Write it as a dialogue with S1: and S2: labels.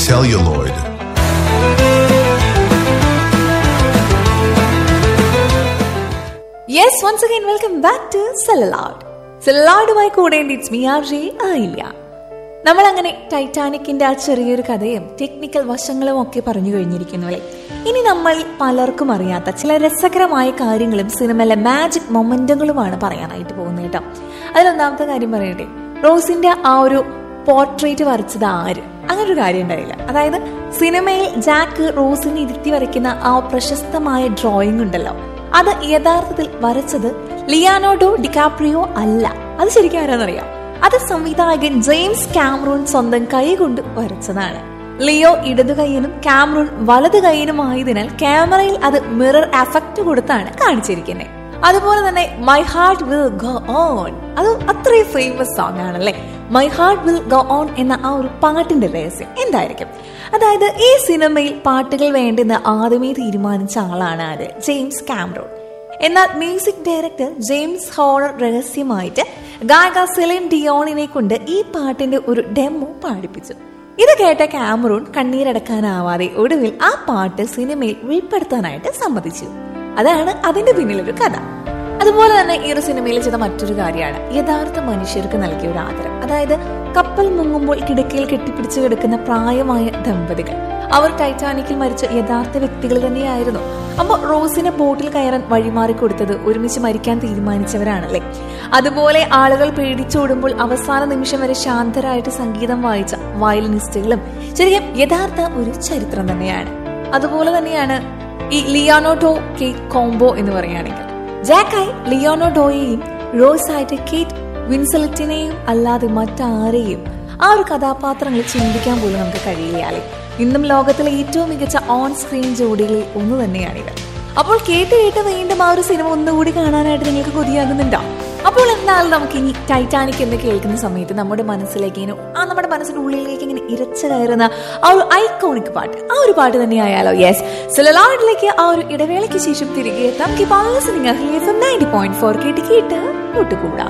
S1: celluloid.
S2: Yes once again welcome back to celluloid സെലലാഡുമായി കൂടെ it's me R J ആയില്ല നമ്മൾ അങ്ങനെ ടൈറ്റാനിക്കിന്റെ ആ ചെറിയൊരു കഥയും ടെക്നിക്കൽ വശങ്ങളും ഒക്കെ പറഞ്ഞു കഴിഞ്ഞിരിക്കുന്നു അല്ലേ ഇനി നമ്മൾ പലർക്കും അറിയാത്ത ചില രസകരമായ കാര്യങ്ങളും സിനിമയിലെ മാജിക് മൊമെന്റുകളുമാണ് പറയാനായിട്ട് പോകുന്നത് കേട്ടോ അതിലൊന്നാമത്തെ കാര്യം പറയട്ടെ റോസിന്റെ ആ ഒരു പോർട്രേറ്റ് വരച്ചത് ആര് അങ്ങനെ ഒരു കാര്യം ഉണ്ടായില്ല അതായത് സിനിമയിൽ ജാക്ക് റോസിനെ ഇരുത്തി വരയ്ക്കുന്ന ആ പ്രശസ്തമായ ഡ്രോയിങ് ഉണ്ടല്ലോ അത് യഥാർത്ഥത്തിൽ വരച്ചത് ലിയാനോഡോ ഡിക്കാപ്രിയോ അല്ല അത് ശരിക്കും ആരാന്നറിയാം അത് സംവിധായകൻ ജെയിംസ് കാമറൂൺ സ്വന്തം കൈ കൊണ്ട് വരച്ചതാണ് ലിയോ ഇടതു കൈയിനും കാമറൂൺ വലതു കൈയിനുമായതിനാൽ ക്യാമറയിൽ അത് മിറർ എഫക്റ്റ് കൊടുത്താണ് കാണിച്ചിരിക്കുന്നത് അതുപോലെ തന്നെ my heart will go on അത് അത്രയും ഫേമസ് സോങ് ആണല്ലേ my heart will go on എന്ന ആ ഒരു പാട്ടിന്റെ രഹസ്യം എന്തായിരിക്കും അതായത് ഈ സിനിമയിൽ പാട്ടുകൾ വേണ്ടെന്ന് ആദ്യമേ തീരുമാനിച്ച ആളാണ് ആര് ജെയിംസ് കാമറോൺ എന്നാൽ മ്യൂസിക് ഡയറക്ടർ ജെയിംസ് ഹോണർ രഹസ്യമായിട്ട് ഗായക സെലിൻ ഡിയോണിനെ കൊണ്ട് ഈ പാട്ടിന്റെ ഒരു ഡെമോ പാടിപ്പിച്ചു ഇത് കേട്ട കാമറൂൺ കണ്ണീരടക്കാനാവാതെ ഒടുവിൽ ആ പാട്ട് സിനിമയിൽ ഉൾപ്പെടുത്താനായിട്ട് സമ്മതിച്ചു അതാണ് അതിന്റെ പിന്നിലൊരു കഥ അതുപോലെ തന്നെ ഈ ഒരു സിനിമയിൽ ചെയ്ത മറ്റൊരു കാര്യമാണ് യഥാർത്ഥ മനുഷ്യർക്ക് നൽകിയ ഒരു ആദരം അതായത് കപ്പൽ മുങ്ങുമ്പോൾ കിടക്കയിൽ കെട്ടിപ്പിടിച്ചു കിടക്കുന്ന പ്രായമായ ദമ്പതികൾ അവർ ടൈറ്റാനിക്കിൽ മരിച്ച യഥാർത്ഥ വ്യക്തികൾ തന്നെയായിരുന്നു അപ്പോൾ റോസിനെ ബോട്ടിൽ കയറാൻ വഴിമാറി കൊടുത്തത് ഒരുമിച്ച് മരിക്കാൻ തീരുമാനിച്ചവരാണല്ലേ അതുപോലെ ആളുകൾ പേടിച്ചോടുമ്പോൾ അവസാന നിമിഷം വരെ ശാന്തരായിട്ട് സംഗീതം വായിച്ച വയലിനിസ്റ്റുകളും ശരിക്കും യഥാർത്ഥ ഒരു ചരിത്രം തന്നെയാണ് അതുപോലെ തന്നെയാണ് ഈ ലിയാനോഡോ കേറ്റ് കോംബോ എന്ന് പറയുകയാണെങ്കിൽ ജാക്കായി ലിയോണോഡോയെയും റോസായിട്ട് കേറ്റ് വിൻസലറ്റിനെയും അല്ലാതെ മറ്റാരെയും ആ ഒരു കഥാപാത്രങ്ങൾ ചിന്തിക്കാൻ പോലും നമുക്ക് കഴിയില്ലേ ഇന്നും ലോകത്തിലെ ഏറ്റവും മികച്ച ഓൺ സ്ക്രീൻ ജോഡികളിൽ ഒന്ന് തന്നെയാണിത് അപ്പോൾ കേട്ട് കേട്ട് വീണ്ടും ആ ഒരു സിനിമ ഒന്നുകൂടി കാണാനായിട്ട് നിങ്ങൾക്ക് കൊതിയാകുന്നുണ്ടോ അപ്പോൾ എന്തായാലും നമുക്ക് ഇനി ടൈറ്റാനിക് എന്ന് കേൾക്കുന്ന സമയത്ത് നമ്മുടെ മനസ്സിലേക്ക് ഇങ്ങനെ ആ നമ്മുടെ മനസ്സിന്റെ ഉള്ളിലേക്ക് ഇങ്ങനെ ഇരച്ചു കയറുന്ന ആ ഒരു ഐക്കോണിക് പാട്ട് ആ ഒരു പാട്ട് തന്നെയായാലോ യെസ് സിലലാഡിലേക്ക് ആ ഒരു ഇടവേളയ്ക്ക് ശേഷം തിരികെ എത്താം കീപ് നയൻറ്റി പോയിന്റ് ഫോർ കേട്ട് കേട്ട് കൂട്ടുകൂടാം